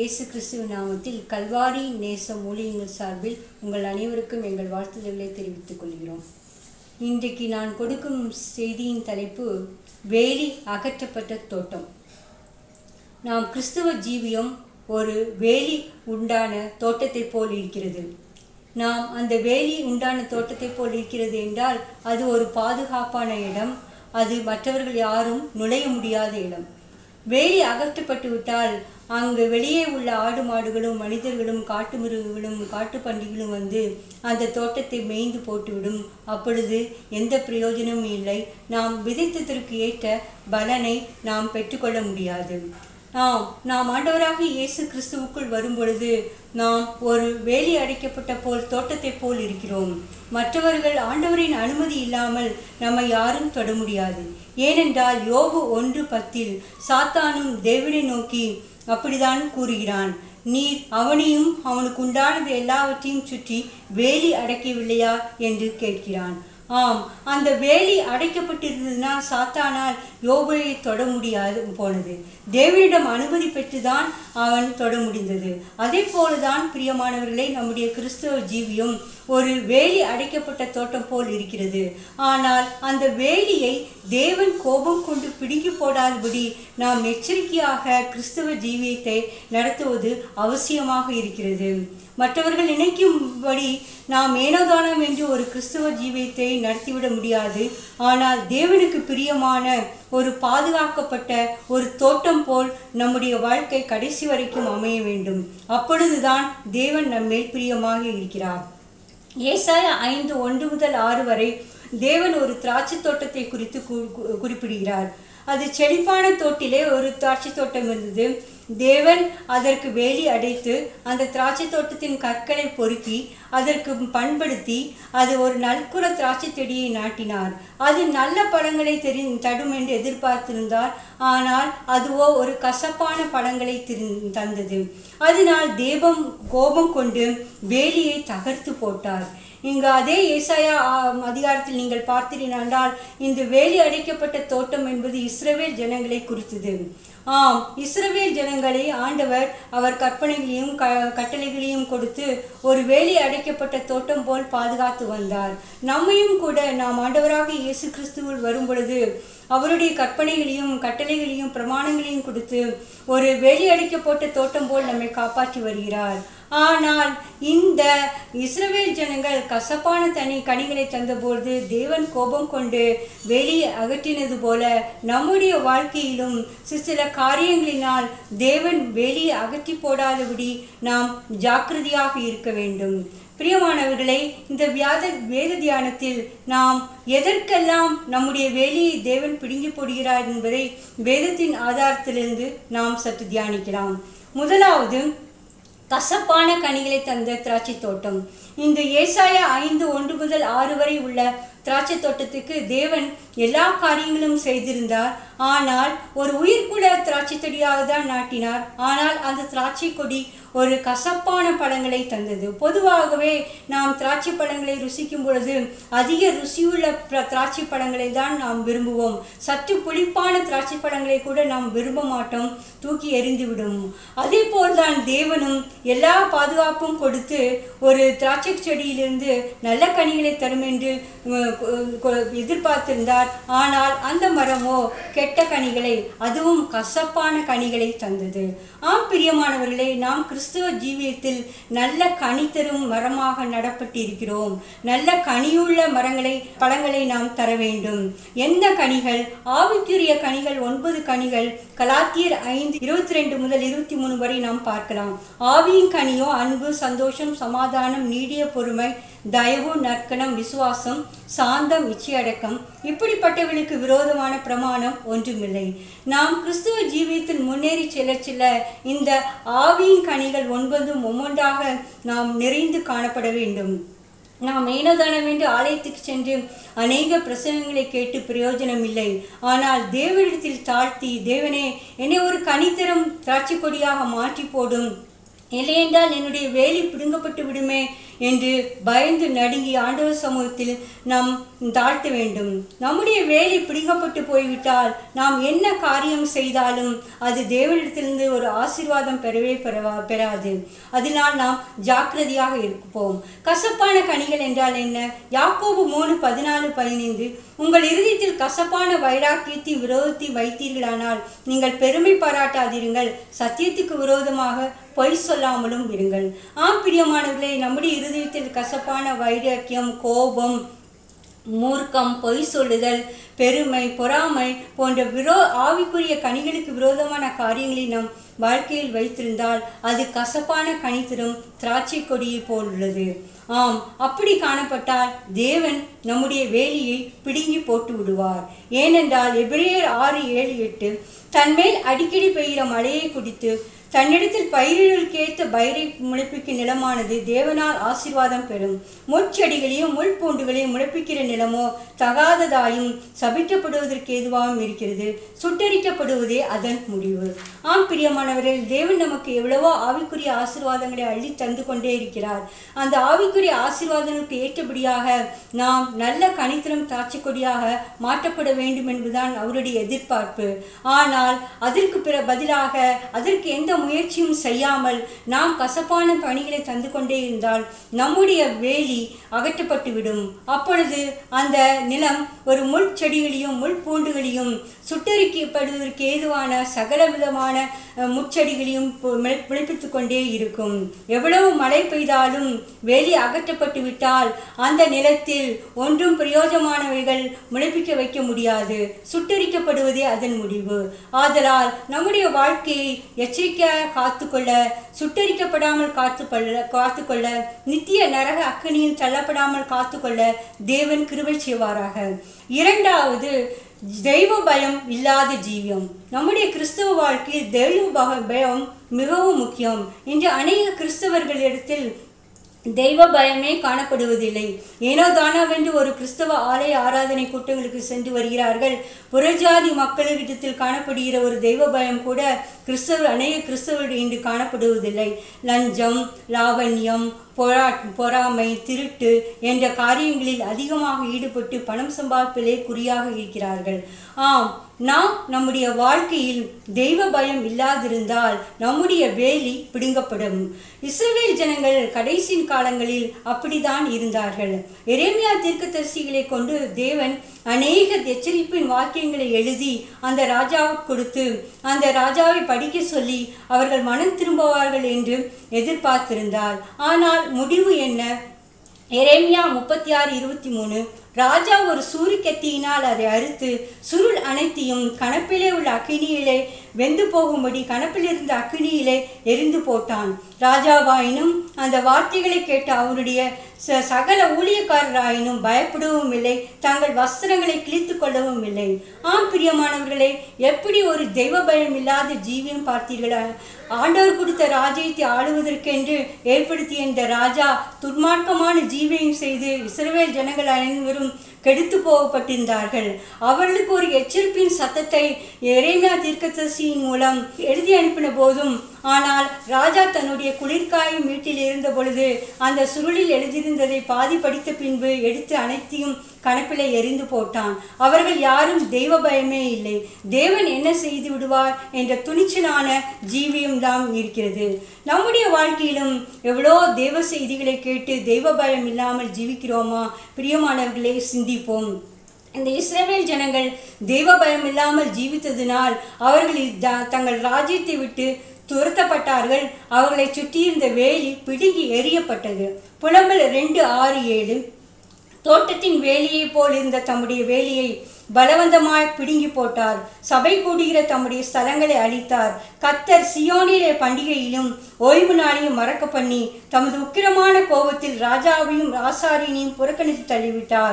இயேசு கிறிஸ்துவ நாமத்தில் கல்வாரி நேசம் ஊழியங்கள் சார்பில் உங்கள் அனைவருக்கும் எங்கள் வாழ்த்துதல்களை தெரிவித்துக் கொள்கிறோம் இன்றைக்கு நான் கொடுக்கும் செய்தியின் தலைப்பு வேலி அகற்றப்பட்ட தோட்டம் நாம் கிறிஸ்துவ ஜீவியம் ஒரு வேலி உண்டான தோட்டத்தைப் போல் இருக்கிறது நாம் அந்த வேலி உண்டான தோட்டத்தைப் போல் இருக்கிறது என்றால் அது ஒரு பாதுகாப்பான இடம் அது மற்றவர்கள் யாரும் நுழைய முடியாத இடம் வேலி அகற்றப்பட்டு விட்டால் அங்கு வெளியே உள்ள ஆடு மாடுகளும் மனிதர்களும் காட்டு மிருகங்களும் காட்டு பண்டிகளும் வந்து அந்த தோட்டத்தை மேய்ந்து போட்டுவிடும் அப்பொழுது எந்த பிரயோஜனமும் இல்லை நாம் விதைத்ததற்கு ஏற்ற பலனை நாம் பெற்றுக்கொள்ள முடியாது ஆம் நாம் ஆண்டவராக இயேசு கிறிஸ்துவுக்குள் வரும்பொழுது நாம் ஒரு வேலி அடைக்கப்பட்ட போல் தோட்டத்தைப் போல் இருக்கிறோம் மற்றவர்கள் ஆண்டவரின் அனுமதி இல்லாமல் நம்மை யாரும் தொட முடியாது ஏனென்றால் யோபு ஒன்று பத்தில் சாத்தானும் தேவனை நோக்கி அப்படிதான் கூறுகிறான் நீர் அவனையும் அவனுக்கு உண்டானது எல்லாவற்றையும் சுற்றி வேலி அடைக்கவில்லையா என்று கேட்கிறான் ஆம் அந்த வேலி அடைக்கப்பட்டிருந்ததுன்னா சாத்தானால் யோபுவை தொட முடியாது போனது தேவனிடம் அனுமதி பெற்றுதான் அவன் தொட முடிந்தது அதே போலதான் பிரியமானவர்களே நம்முடைய கிறிஸ்தவ ஜீவியம் ஒரு வேலி அடைக்கப்பட்ட தோட்டம் போல் இருக்கிறது ஆனால் அந்த வேலியை தேவன் கோபம் கொண்டு பிடுங்கி போடாதபடி நாம் எச்சரிக்கையாக கிறிஸ்தவ ஜீவியத்தை நடத்துவது அவசியமாக இருக்கிறது மற்றவர்கள் நினைக்கும்படி நாம் ஏனோதானம் என்று ஒரு கிறிஸ்தவ ஜீவியத்தை நடத்திவிட முடியாது ஆனால் தேவனுக்கு பிரியமான ஒரு பாதுகாக்கப்பட்ட ஒரு தோட்டம் போல் நம்முடைய வாழ்க்கை கடைசி வரைக்கும் அமைய வேண்டும் அப்பொழுதுதான் தேவன் நம்மேல் பிரியமாக இருக்கிறார் ஏசாய ஐந்து ஒன்று முதல் ஆறு வரை தேவன் ஒரு திராட்சை தோட்டத்தை குறித்து குறிப்பிடுகிறார் அது செழிப்பான தோட்டிலே ஒரு திராட்சை தோட்டம் இருந்தது தேவன் அதற்கு வேலி அடைத்து அந்த திராட்சை தோட்டத்தின் கற்களை பொறுக்கி அதற்கு பண்படுத்தி அது ஒரு நல்குற திராட்சை செடியை நாட்டினார் அது நல்ல பழங்களை தெரி தடும் என்று எதிர்பார்த்திருந்தார் ஆனால் அதுவோ ஒரு கசப்பான பழங்களை திரு தந்தது அதனால் தேவம் கோபம் கொண்டு வேலியை தகர்த்து போட்டார் இங்கு அதே ஏசாயா அதிகாரத்தில் நீங்கள் பார்த்தீர்கள் இந்த வேலி அடைக்கப்பட்ட தோட்டம் என்பது இஸ்ரவேல் ஜனங்களை குறித்தது ஆம் இஸ்ரவேல் ஜனங்களை ஆண்டவர் அவர் கற்பனைகளையும் க கட்டளைகளையும் கொடுத்து ஒரு வேலி அடைக்கப்பட்ட தோட்டம் போல் பாதுகாத்து வந்தார் நம்மையும் கூட நாம் ஆண்டவராக இயேசு கிறிஸ்துவில் வரும் பொழுது அவருடைய கற்பனைகளையும் கட்டளைகளையும் பிரமாணங்களையும் கொடுத்து ஒரு வேலி அடைக்கப்பட்ட தோட்டம் போல் நம்மை காப்பாற்றி வருகிறார் ஆனால் இந்த இஸ்ரவேல் ஜனங்கள் கசப்பான தனி கனிகளை தந்தபொழுது தேவன் கோபம் கொண்டு வெளியே அகற்றினது போல நம்முடைய வாழ்க்கையிலும் சில காரியங்களினால் தேவன் வெளியே அகற்றி போடாதபடி நாம் ஜாக்கிரதையாக இருக்க வேண்டும் பிரியமானவர்களே இந்த வியாத வேத தியானத்தில் நாம் எதற்கெல்லாம் நம்முடைய வேலையை தேவன் பிடுங்கி போடுகிறார் என்பதை வேதத்தின் ஆதாரத்திலிருந்து நாம் சற்று தியானிக்கலாம் முதலாவது கசப்பான கனிகளை தந்த திராட்சை தோட்டம் இந்த ஏசாயா ஐந்து ஒன்று முதல் ஆறு வரை உள்ள திராட்சை தோட்டத்துக்கு தேவன் எல்லா காரியங்களும் செய்திருந்தார் ஆனால் ஒரு உயிர்குல திராட்சை செடியாக தான் நாட்டினார் ஆனால் அந்த திராட்சை கொடி ஒரு கசப்பான பழங்களை தந்தது பொதுவாகவே நாம் திராட்சை பழங்களை ருசிக்கும் பொழுது அதிக ருசியுள்ள திராட்சை பழங்களை தான் நாம் விரும்புவோம் சற்று புளிப்பான திராட்சை பழங்களை கூட நாம் விரும்ப மாட்டோம் தூக்கி எறிந்துவிடும் அதே போல்தான் தேவனும் எல்லா பாதுகாப்பும் கொடுத்து ஒரு திராட்சை செடியிலிருந்து நல்ல கனிகளை தரும் என்று எதிர்பார்த்திருந்தார் ஆனால் அந்த மரமோ கெட்ட கனிகளை அதுவும் கசப்பான கனிகளை தந்தது ஆம் பிரியமானவர்களே நாம் கிறிஸ்துவ ஜீவியத்தில் நல்ல கனி தரும் மரமாக நடப்பட்டிருக்கிறோம் நல்ல கனியுள்ள மரங்களை பழங்களை நாம் தர வேண்டும் எந்த கனிகள் ஆவிக்குரிய கனிகள் ஒன்பது கனிகள் கலாத்தியர் ஐந்து இருபத்தி ரெண்டு முதல் இருபத்தி மூணு வரை நாம் பார்க்கலாம் ஆவியின் கனியோ அன்பு சந்தோஷம் சமாதானம் நீடிய பொறுமை தயவு நற்கணம் விசுவாசம் சாந்தம் இச்சையடக்கம் இப்படிப்பட்டவர்களுக்கு விரோதமான பிரமாணம் ஒன்றுமில்லை நாம் கிறிஸ்துவ ஜீவியத்தில் முன்னேறி செல்ல செல்ல இந்த ஆவியின் கனிகள் ஒன்பதும் ஒவ்வொன்றாக நாம் நிறைந்து காணப்பட வேண்டும் நாம் ஏனோதானம் என்று ஆலயத்துக்கு சென்று அநேக பிரசங்கங்களை கேட்டு பிரயோஜனம் இல்லை ஆனால் தேவனிடத்தில் தாழ்த்தி தேவனே என்னை ஒரு கனித்தரும் திராட்சை கொடியாக மாற்றி போடும் இல்லையென்றால் என்னுடைய வேலி பிடுங்கப்பட்டு விடுமே என்று பயந்து நடுங்கி ஆண்டவர் சமூகத்தில் நாம் தாழ்த்த வேண்டும் நம்முடைய வேலி பிடுங்கப்பட்டு போய்விட்டால் நாம் என்ன காரியம் செய்தாலும் அது தேவனிடத்திலிருந்து ஒரு ஆசீர்வாதம் பெறவே பெறவா பெறாது அதனால் நாம் ஜாக்கிரதையாக இருப்போம் கசப்பான கனிகள் என்றால் என்ன யாக்கோபு மூணு பதினாலு பதினைந்து உங்கள் இருதயத்தில் கசப்பான வைராக்கியத்தை விரோதத்தை வைத்தீர்களானால் நீங்கள் பெருமை பாராட்டாதிருங்கள் சத்தியத்துக்கு விரோதமாக பொய் சொல்லாமலும் இருங்கள் ஆம் பிரியமானவர்களே நம்முடைய இருதயத்தில் கசப்பான வைராக்கியம் கோபம் மூர்க்கம் பொய் சொல்லுதல் பெருமை பொறாமை போன்ற விரோ ஆவிக்குரிய கனிகளுக்கு விரோதமான காரியங்களை நம் வாழ்க்கையில் வைத்திருந்தால் அது கசப்பான கனி தரும் திராட்சை கொடியை போல் உள்ளது ஆம் அப்படி காணப்பட்டால் தேவன் நம்முடைய வேலியை பிடுங்கி போட்டு விடுவார் ஏனென்றால் எபிரேயர் ஆறு ஏழு எட்டு தன்மேல் அடிக்கடி பெய்கிற மழையை குடித்து தன்னிடத்தில் பயிர்களுக்கேற்ற பயிரை முளைப்பிக்கும் நிலமானது தேவனால் ஆசீர்வாதம் பெறும் முட்செடிகளையும் முள்பூண்டுகளையும் முளைப்பிக்கிற நிலமோ தகாததாயும் சபிக்கப்படுவதற்கு ஏதுவாகவும் இருக்கிறது சுட்டரிக்கப்படுவதே அதன் முடிவு ஆம் பிரியமானவர்கள் தேவன் நமக்கு எவ்வளவோ ஆவிக்குரிய ஆசீர்வாதங்களை அள்ளி தந்து கொண்டே இருக்கிறார் அந்த ஆவிக்குரிய ஆசீர்வாதங்களுக்கு ஏற்றபடியாக நாம் நல்ல கனித்திரம் தாட்சி கொடியாக மாற்றப்பட வேண்டும் என்பதுதான் அவருடைய எதிர்பார்ப்பு ஆனால் அதற்கு பிற பதிலாக அதற்கு எந்த முயற்சியும் செய்யாமல் நாம் கசப்பான பணிகளை தந்து கொண்டே இருந்தால் நம்முடைய வேலி அகற்றப்பட்டுவிடும் அப்பொழுது அந்த நிலம் ஒரு முள் செடிகளையும் முள் பூண்டுகளையும் சுட்டரிக்கப்படுவதற்கு ஏதுவான சகல விதமான அஹ், முட்செடிகளையும் முளைப்பித்து கொண்டே இருக்கும் எவ்வளவு மழை பெய்தாலும் வேலி அகற்றப்பட்டு விட்டால் அந்த நிலத்தில் ஒன்றும் பிரயோஜனமானவைகள் முளைப்பிக்க வைக்க முடியாது சுட்டரிக்கப்படுவதே அதன் முடிவு ஆதலால் நம்முடைய வாழ்க்கையை எச்சரிக்கையாக காத்துக்கொள்ள சுட்டரிக்கப்படாமல் காத்துக்கொள்ள காத்துக்கொள்ள நித்திய நரக அக்கனியில் தள்ளப்படாமல் காத்துக்கொள்ள தேவன் கிருபை செய்வாராக இரண்டாவது தெய்வ பயம் இல்லாத ஜீவியம் நம்முடைய கிறிஸ்தவ வாழ்க்கையில் தெய்வ பக- பயம் மிகவும் முக்கியம் இன்று அநேக கிறிஸ்தவர்களிடத்தில் தெய்வ பயமே காணப்படுவதில்லை ஏனோ தானோவென்று ஒரு கிறிஸ்தவ ஆலய ஆராதனை கூட்டங்களுக்கு சென்று வருகிறார்கள் புறஜாதி மக்களிடத்தில் காணப்படுகிற ஒரு தெய்வ பயம் கூட கிறிஸ்தவர் அநேக கிறிஸ்தவர்கள் இன்று காணப்படுவதில்லை லஞ்சம் லாவண்யம் பொறா பொறாமை திருட்டு என்ற காரியங்களில் அதிகமாக ஈடுபட்டு பணம் சம்பாதிப்பிலே குறியாக இருக்கிறார்கள் ஆம் நாம் நம்முடைய வாழ்க்கையில் தெய்வ பயம் இல்லாதிருந்தால் நம்முடைய வேலி பிடுங்கப்படும் இஸ்ரவேல் ஜனங்கள் கடைசி காலங்களில் அப்படித்தான் இருந்தார்கள் எரேமியா தீர்க்கதரிசிகளை கொண்டு தேவன் அநேக எச்சரிப்பின் வாக்கியங்களை எழுதி அந்த ராஜாவுக்கு கொடுத்து அந்த ராஜாவை படிக்க சொல்லி அவர்கள் மனம் திரும்புவார்கள் என்று எதிர்பார்த்திருந்தார் ஆனால் முடிவு என்ன எரேமியா முப்பத்தி ஆறு இருபத்தி மூணு ராஜா ஒரு சூரியக்கத்தியினால் அதை அறுத்து சுருள் அனைத்தையும் கணப்பிலே உள்ள அக்கினியிலே வெந்து போகும்படி கணப்பில் இருந்த அக்கினியிலே எரிந்து போட்டான் ராஜாவாயினும் அந்த வார்த்தைகளை கேட்ட அவருடைய ச- சகல ஊழியக்காரராயினும் பயப்படவும் இல்லை தங்கள் வஸ்திரங்களை கிழித்து கொள்ளவும் இல்லை ஆம் பிரியமானவர்களே எப்படி ஒரு தெய்வ பயம் இல்லாத ஜீவியம் பார்த்தீர்களா ஆண்டவர் கொடுத்த ராஜ்யத்தை ஆளுவதற்கென்று ஏற்படுத்திய இந்த ராஜா துர்மார்க்கமான ஜீவியம் செய்து இஸ்ரவேல் ஜனங்கள் அனைவரும் கெடுத்து போகப்பட்டிருந்தார்கள் அவர்களுக்கு ஒரு எச்சரிப்பின் சத்தத்தை எரேமியா தீர்க்கதரிசியின் மூலம் எழுதி அனுப்பின போதும் ஆனால் ராஜா தன்னுடைய குளிர்காயும் வீட்டில் இருந்த பொழுது அந்த சுருளில் எழுதியிருந்ததை பாதி படித்த பின்பு எடுத்து அனைத்தையும் கணப்பிலே எரிந்து போட்டான் அவர்கள் யாரும் தெய்வ பயமே இல்லை தேவன் என்ன செய்து விடுவார் என்ற துணிச்சலான ஜீவியம் தான் இருக்கிறது நம்முடைய வாழ்க்கையிலும் எவ்வளோ தெய்வ செய்திகளை கேட்டு தெய்வ பயம் இல்லாமல் ஜீவிக்கிறோமா பிரியமானவர்களே சிந்திப்போம் இந்த இஸ்ரவேல் ஜனங்கள் தெய்வ பயம் இல்லாமல் ஜீவித்ததினால் அவர்கள் த- தங்கள் ராஜ்யத்தை விட்டு துரத்தப்பட்டார்கள் அவர்களை சுற்றியிருந்த வேலி பிடுங்கி எறியப்பட்டது புலம்பல் ரெண்டு ஆறு ஏழு தோட்டத்தின் வேலியைப் போல் இருந்த தம்முடைய வேலியை பலவந்தமாய் பிடுங்கி போட்டார் சபை கூடுகிற தம்முடைய ஸ்தலங்களை அழித்தார் கத்தர் சியோனிலே பண்டிகையிலும் ஓய்வு நாளையும் மறக்க பண்ணி தமது உக்கிரமான கோபத்தில் ராஜாவையும் ஆசாரியனையும் புறக்கணித்து தள்ளிவிட்டார்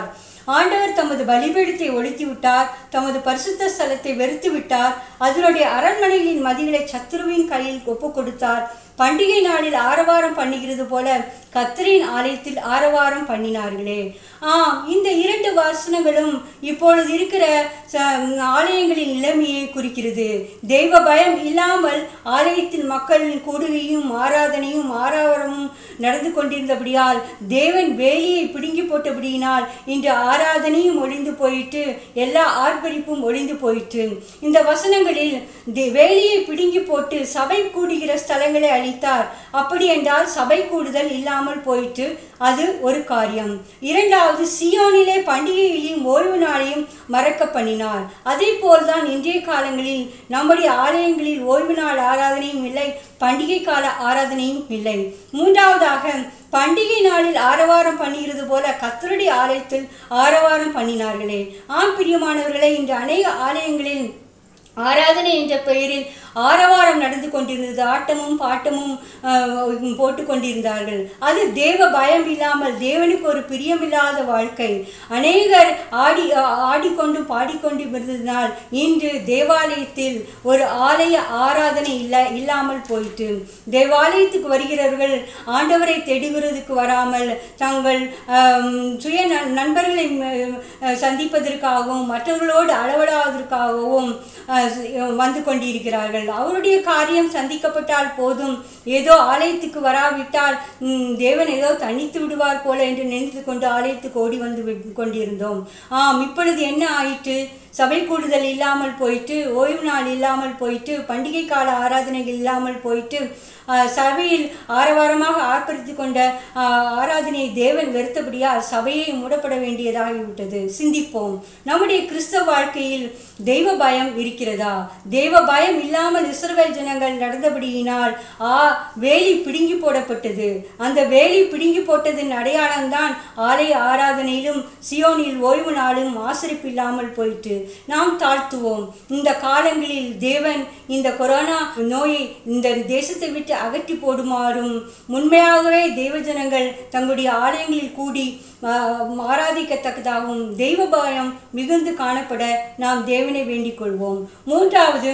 ஆண்டவர் தமது பலிபீடத்தை ஒழித்து விட்டார் தமது பரிசுத்த ஸ்தலத்தை வெறுத்து விட்டார் அதனுடைய அரண்மனைகளின் மதிகளை சத்துருவின் கையில் ஒப்பு கொடுத்தார் பண்டிகை நாளில் ஆரவாரம் பண்ணுகிறது போல கத்தரின் ஆலயத்தில் ஆரவாரம் பண்ணினார்களே ஆம் இந்த இரண்டு வசனங்களும் இப்பொழுது இருக்கிற ச- ஆலயங்களின் நிலைமையை குறிக்கிறது தெய்வ பயம் இல்லாமல் ஆலயத்தில் மக்களின் கூடுகையும் ஆராதனையும் ஆரவாரமும் நடந்து கொண்டிருந்தபடியால் தேவன் வேலியை பிடுங்கி போட்டபடியினால் இன்று ஆராதனையும் ஒழிந்து போயிட்டு எல்லா ஆர்ப்பரிப்பும் ஒழிந்து போயிற்று இந்த வசனங்களில் தே- வேலியை பிடுங்கி போட்டு சபை கூடுகிற ஸ்தலங்களை அளித்தார் அப்படி என்றால் சபை கூடுதல் இல்லாமல் போயிற்று அது ஒரு காரியம் இரண்டாவது சியோனிலே பண்டிகையிலையும் ஓய்வு நாளையும் மறக்க பண்ணினார் அதே போல்தான் இன்றைய காலங்களில் நம்முடைய ஆலயங்களில் ஓய்வு நாள் ஆராதனையும் இல்லை பண்டிகை கால ஆராதனையும் இல்லை மூன்றாவதாக பண்டிகை நாளில் ஆரவாரம் பண்ணுகிறது போல கத்தருடைய ஆலயத்தில் ஆரவாரம் பண்ணினார்களே ஆம் பிரியமானவர்களே இன்று அநேக ஆலயங்களில் ஆராதனை என்ற பெயரில் ஆரவாரம் நடந்து கொண்டிருந்தது ஆட்டமும் பாட்டமும் ஆஹ், போட்டு கொண்டிருந்தார்கள் அது தேவ பயம் இல்லாமல் தேவனுக்கு ஒரு பிரியமில்லாத வாழ்க்கை அநேகர் ஆடி ஆ- ஆடிக்கொண்டும் பாடிக்கொண்டும் இருந்ததினால் இன்று தேவாலயத்தில் ஒரு ஆலய ஆராதனை இல்லை இல்லாமல் போயிற்று தேவாலயத்துக்கு வருகிறவர்கள் ஆண்டவரை தேடுகிறதுக்கு வராமல் தங்கள் ஆம், சுய நண்- நண்பர்களை ம், அஹ், சந்திப்பதற்காகவும் மற்றவர்களோடு அளவலாவதற்காகவும் அஹ், ஸ்- வந்து கொண்டிருக்கிறார்கள் அவருடைய காரியம் சந்திக்கப்பட்டால் போதும் ஏதோ ஆலயத்துக்கு வராவிட்டால் ம், தேவன் ஏதோ தனித்து விடுவார் போல என்று நினைத்து கொண்டு ஆலயத்துக்கு ஓடி வந்து வி- கொண்டிருந்தோம் ஆம் இப்பொழுது என்ன ஆயிற்று சபை கூடுதல் இல்லாமல் போயிட்டு ஓய்வு நாள் இல்லாமல் போயிட்டு பண்டிகை கால ஆராதனைகள் இல்லாமல் போயிட்டு ஆஹ், சபையில் ஆரவாரமாக ஆர்ப்பரித்து கொண்ட ஆஹ், ஆராதனையை தேவன் வெறுத்தபடியால் சபையை மூடப்பட வேண்டியதாகிவிட்டது சிந்திப்போம் நம்முடைய கிறிஸ்தவ வாழ்க்கையில் தெய்வ பயம் இருக்கிறதா தெய்வ பயம் இல்லாமல் இஸ்ரவேல் ஜனங்கள் நடந்தபடியினால் ஆ வேலி பிடுங்கி போடப்பட்டது அந்த வேலி பிடுங்கி போட்டதின் அடையாளம்தான் ஆலய ஆராதனையிலும் சியோனில் ஓய்வு நாளும் ஆசரிப்பு இல்லாமல் போயிற்று நாம் தாழ்த்துவோம் இந்த காலங்களில் தேவன் இந்த கொரோனா நோயை இந்த தேசத்தை விட்டு அகற்றி போடுமாறும் உண்மையாகவே தேவஜனங்கள் தங்களுடைய ஆலயங்களில் கூடி ஆஹ், ஆராதிக்கத்தக்கதாகவும் தெய்வ பயம் மிகுந்து காணப்பட நாம் தேவனை வேண்டிக் கொள்வோம் மூன்றாவது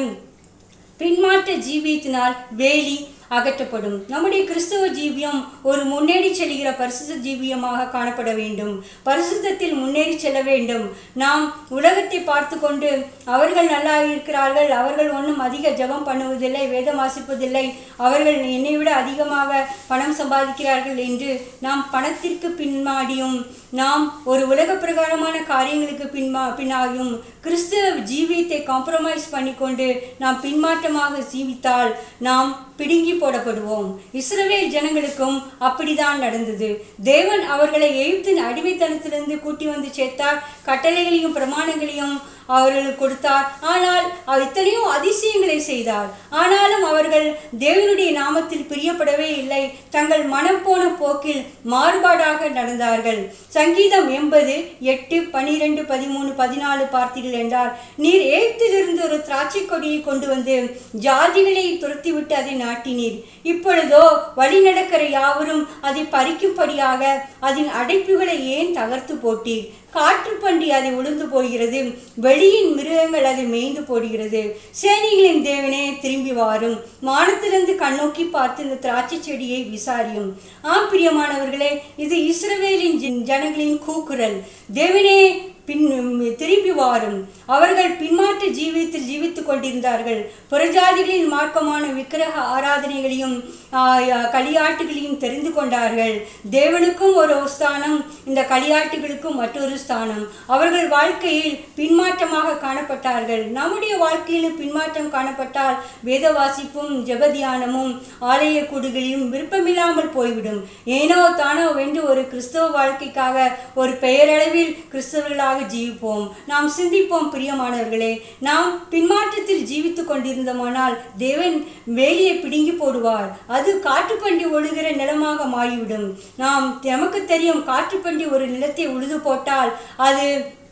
பின்மாற்ற ஜீவியத்தினால் வேலி அகற்றப்படும் நம்முடைய கிறிஸ்தவ ஜீவியம் ஒரு முன்னேறி செல்கிற பரிசுத்த ஜீவியமாக காணப்பட வேண்டும் பரிசுத்தத்தில் முன்னேறி செல்ல வேண்டும் நாம் உலகத்தை பார்த்து கொண்டு அவர்கள் நல்லா இருக்கிறார்கள் அவர்கள் ஒன்றும் அதிக ஜெபம் பண்ணுவதில்லை வேதம் வாசிப்பதில்லை அவர்கள் என்னை விட அதிகமாக பணம் சம்பாதிக்கிறார்கள் என்று நாம் பணத்திற்கு பின்மாடியும் நாம் ஒரு உலக பிரகாரமான காரியங்களுக்கு பின்மா பின்னாகியும் கிறிஸ்தவ ஜீவியத்தை காம்ப்ரமைஸ் பண்ணிக்கொண்டு நாம் பின்மாற்றமாக ஜீவித்தால் நாம் பிடுங்கி போடப்படுவோம் இஸ்ரவேல் ஜனங்களுக்கும் அப்படிதான் நடந்தது தேவன் அவர்களை எகிப்தின் அடிமைத்தனத்திலிருந்து கூட்டி வந்து சேர்த்தார் கட்டளைகளையும் பிரமாணங்களையும் அவர்களுக்கு கொடுத்தார் ஆனால் அவர் இத்தனையோ அதிசயங்களை செய்தார் ஆனாலும் அவர்கள் தேவனுடைய நாமத்தில் பிரியப்படவே இல்லை தங்கள் மனம் போன போக்கில் மாறுபாடாக நடந்தார்கள் சங்கீதம் எண்பது எட்டு பனிரெண்டு பதிமூணு பதினாலு பார்த்தீர்கள் என்றார் நீர் ஏத்திலிருந்து ஒரு திராட்சை கொடியை கொண்டு வந்து ஜாதிகளை துரத்திவிட்டு அதை நாட்டினீர் இப்பொழுதோ வழி நடக்கிற யாவரும் அதை பறிக்கும்படியாக அதன் அடைப்புகளை ஏன் தகர்த்து போட்டீர் காற்றுப்பன்றி அதை உளுந்து போகிறது வெளியின் மிருகங்கள் அதை மேய்ந்து போடுகிறது சேனைகளின் தேவனே திரும்பி வாரும் வானத்திலிருந்து கண்ணோக்கி பார்த்து இந்த திராட்சை செடியை விசாரியும் ஆம் பிரியமானவர்களே இது இஸ்ரவேலின் ஜன- ஜனங்களின் கூக்குரல் தேவனே பின் திரும்பி வாரும் அவர்கள் பின்மாற்ற ஜீவியத்தில் ஜீவித்துக் கொண்டிருந்தார்கள் புறஜாதிகளின் மார்க்கமான விக்கிரக ஆராதனைகளையும் ஆஹ், களியாட்டுகளையும் தெரிந்து கொண்டார்கள் தேவனுக்கும் ஒரு ஸ்தானம் இந்த களியாட்டுகளுக்கும் மற்றொரு ஸ்தானம் அவர்கள் வாழ்க்கையில் பின்மாற்றமாக காணப்பட்டார்கள் நம்முடைய வாழ்க்கையிலும் பின்மாற்றம் காணப்பட்டால் வேத வாசிப்பும் ஜெபதியானமும் ஆலய கூடுகளையும் விருப்பமில்லாமல் போய்விடும் ஏனோ தானோ வென்று ஒரு கிறிஸ்தவ வாழ்க்கைக்காக ஒரு பெயரளவில் கிறிஸ்தவர்களாக ஜீவிப்போம் நாம் சிந்திப்போம் பிரியமானவர்களே நாம் பின்மாற்றத்தில் ஜீவித்துக் கொண்டிருந்தோமானால் தேவன் வேலியை பிடுங்கி போடுவார் அது காற்றுப்பண்டி ஒழுகிற நிலமாக மாறிவிடும் நாம் நமக்கு தெரியும் காற்றுப்பண்டி ஒரு நிலத்தை உழுது போட்டால் அது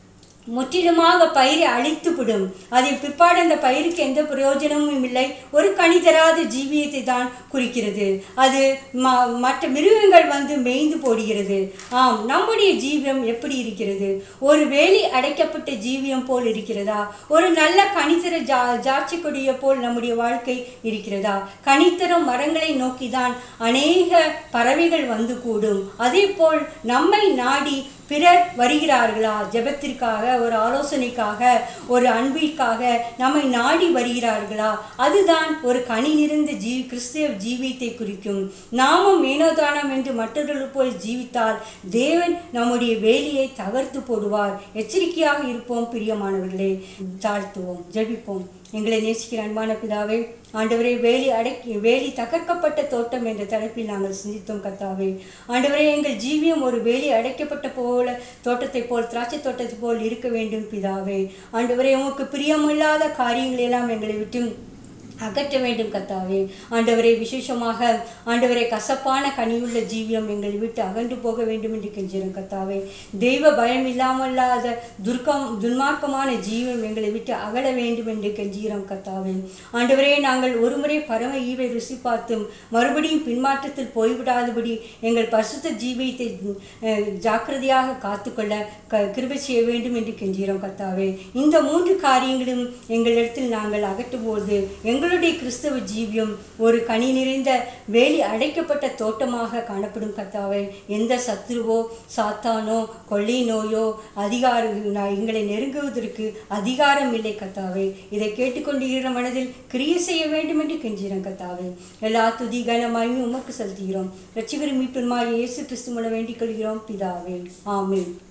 முற்றிலுமாக பயிரை அழித்துவிடும் அதில் பிற்பாடு அந்த பயிருக்கு எந்த பிரயோஜனமும் இல்லை ஒரு கனி தராத ஜீவியத்தை தான் குறிக்கிறது அது ம மற்ற மிருகங்கள் வந்து மேய்ந்து போடுகிறது ஆம் நம்முடைய ஜீவியம் எப்படி இருக்கிறது ஒரு வேலி அடைக்கப்பட்ட ஜீவியம் போல் இருக்கிறதா ஒரு நல்ல கனித்தர ஜா ஜாட்சி கொடிய போல் நம்முடைய வாழ்க்கை இருக்கிறதா கனித்தரும் மரங்களை நோக்கிதான் அநேக பறவைகள் வந்து கூடும் அதே போல் நம்மை நாடி பிறர் வருகிறார்களா ஜெபத்திற்காக ஒரு ஆலோசனைக்காக ஒரு அன்பிற்காக நம்மை நாடி வருகிறார்களா அதுதான் ஒரு கனி நிறைந்த ஜீ கிறிஸ்தவ ஜீவியத்தை குறிக்கும் நாமும் மேனோதானம் என்று மற்றவர்கள் போல் ஜீவித்தால் தேவன் நம்முடைய வேலியை தகர்த்து போடுவார் எச்சரிக்கையாக இருப்போம் பிரியமானவர்களே தாழ்த்துவோம் ஜெபிப்போம் எங்களை நேசிக்கிற அன்பான பிதாவே ஆண்டவரே வேலி அடக்கி வேலி தகர்க்கப்பட்ட தோட்டம் என்ற தலைப்பில் நாங்கள் சிந்தித்தோம் கத்தாவே ஆண்டவரே எங்கள் ஜீவியம் ஒரு வேலி அடைக்கப்பட்ட போல தோட்டத்தை போல் திராட்சை தோட்டத்தை போல் இருக்க வேண்டும் பிதாவே ஆண்டவரே உமக்கு பிரியமில்லாத காரியங்களை எல்லாம் எங்களை விட்டு அகற்ற வேண்டும் கத்தாவே ஆண்டவரே விசேஷமாக ஆண்டவரே கசப்பான கனியுள்ள ஜீவியம் எங்களை விட்டு அகன்று போக வேண்டும் என்று கெஞ்சிரும் கத்தாவே தெய்வ பயம் இல்லாமல்லாத துர்க்கம் துன்மார்க்கமான ஜீவம் எங்களை விட்டு அகல வேண்டும் என்று கெஞ்சுகிறோம் கத்தாவே ஆண்டவரே நாங்கள் ஒருமுறை பரம ஈவை ருசி பார்த்தும் மறுபடியும் பின்மாற்றத்தில் போய்விடாதபடி எங்கள் பரிசுத்த ஜீவியத்தை அஹ், ஜாக்கிரதையாக காத்துக்கொள்ள க கிருபை செய்ய வேண்டும் என்று கெஞ்சுகிறோம் கத்தாவே இந்த மூன்று காரியங்களும் எங்களிடத்தில் நாங்கள் அகற்றும்போது எங்களுடைய கிறிஸ்தவ ஜீவியம் ஒரு கனி நிறைந்த வேலி அடைக்கப்பட்ட தோட்டமாக காணப்படும் கத்தாவே எந்த சத்துருவோ சாத்தானோ கொள்ளை நோயோ அதிகார நான் எங்களை நெருங்குவதற்கு அதிகாரம் இல்லை கத்தாவே இதை கேட்டுக்கொண்டிருக்கிற மனதில் கிரியை செய்ய வேண்டும் என்று கெஞ்சிறோம் கத்தாவே எல்லா துதி கனமாயும் உமக்கு செலுத்துகிறோம் ரட்சிகரும் மீட்புமாய் இயேசு கிறிஸ்து மூலம் வேண்டிக் கொள்கிறோம் பிதாவே ஆமென்